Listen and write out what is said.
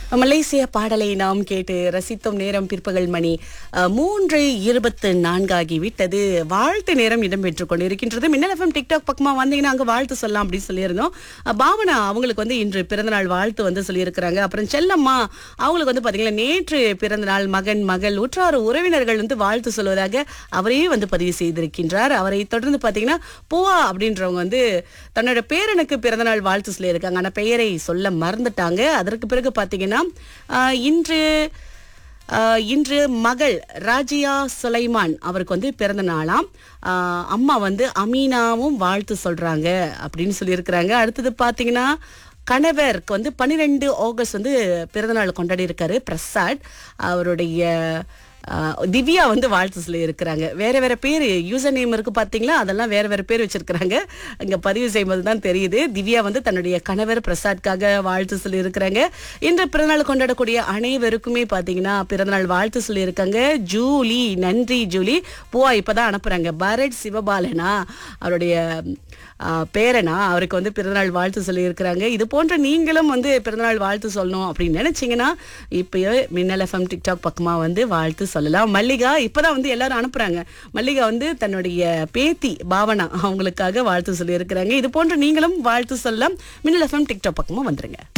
மலேசிய பாடலை நாம் கேட்டு ரசித்தோம் நேரம் பிற்பகல் மணி அஹ், மூன்று இருபத்து நான்காகி விட்டது வாழ்த்து நேரம் இடம்பெற்றுக் கொண்டிருக்கின்றது மின்னல் எஃப்எம் டிக்டாக் பக்கமா வந்தீங்கன்னா அங்க வாழ்த்து சொல்லலாம் அப்படின்னு சொல்லியிருந்தோம் அஹ், பாவனா அவங்களுக்கு வந்து இன்று பிறந்தநாள் வாழ்த்து வந்து சொல்லியிருக்கிறாங்க அப்புறம் செல்லம்மா அவங்களுக்கு வந்து பாத்தீங்கன்னா நேற்று பிறந்தநாள் மகன் மகள் உற்றார் உறவினர்கள் வந்து வாழ்த்து சொல்வதாக அவரே வந்து பதிவு செய்திருக்கின்றார் அவரை தொடர்ந்து பாத்தீங்கன்னா பூவா அப்படின்றவங்க வந்து தன்னோட பேரனுக்கு பிறந்தநாள் வாழ்த்து சொல்லியிருக்காங்க ஆனா பெயரை சொல்ல மறந்துட்டாங்க அதற்கு பிறகு பாத்தீங்கன்னா ஆஹ், இன்று ஆஹ், இன்று மகள் ராஜியா சுலைமான் அவருக்கு வந்து பிறந்த நாளாம் ஆஹ், அம்மா வந்து அமீனாவும் வாழ்த்து சொல்றாங்க அப்படின்னு சொல்லியிருக்கிறாங்க அடுத்தது பாத்தீங்கன்னா கணவருக்கு வந்து பன்னிரெண்டு ஆகஸ்ட் வந்து பிறந்தநாள் கொண்டாடி இருக்காரு பிரசாத் அவருடைய ஆஹ், திவ்யா வந்து வாழ்த்து சொல்லி இருக்கிறாங்க வேற வேற பேர் யூசர் நேம் இருக்கு பாத்தீங்களா அதெல்லாம் வேற வேற பேர் வச்சிருக்கிறாங்க இங்க பதிவு செய்யும்போது தான் தெரியுது திவ்யா வந்து தன்னுடைய கணவர் பிரசாத்காக வாழ்த்து சொல்லி இருக்கிறாங்க இன்று பிறந்தநாள் கொண்டாடக்கூடிய அனைவருக்குமே பாத்தீங்கன்னா பிறந்தநாள் வாழ்த்து சொல்லி இருக்காங்க ஜூலி நன்றி ஜூலி பூவா இப்பதான் அனுப்புறாங்க பரத் சிவபாலனா அவருடைய ஆஹ், பேரனா அவருக்கு வந்து பிறந்தநாள் வாழ்த்து சொல்லி இருக்கிறாங்க இது போன்ற நீங்களும் வந்து பிறந்தநாள் வாழ்த்து சொல்லணும் அப்படின்னு நினைச்சீங்கன்னா இப்பயே மின்னல் எஃப்எம் டிக்டாக் பக்கமா வந்து வாழ்த்து சொல்லலாம் மல்லிகா இப்பதான் வந்து எல்லாரும் அனுப்புறாங்க மல்லிகா வந்து தன்னுடைய பேத்தி பாவனா அவங்களுக்காக வாழ்த்து சொல்லி இருக்கிறாங்க இது போன்ற நீங்களும் வாழ்த்து சொல்லலாம் மின்னல் எஃப்எம் டிக்டாக் பக்கமா வந்துருங்க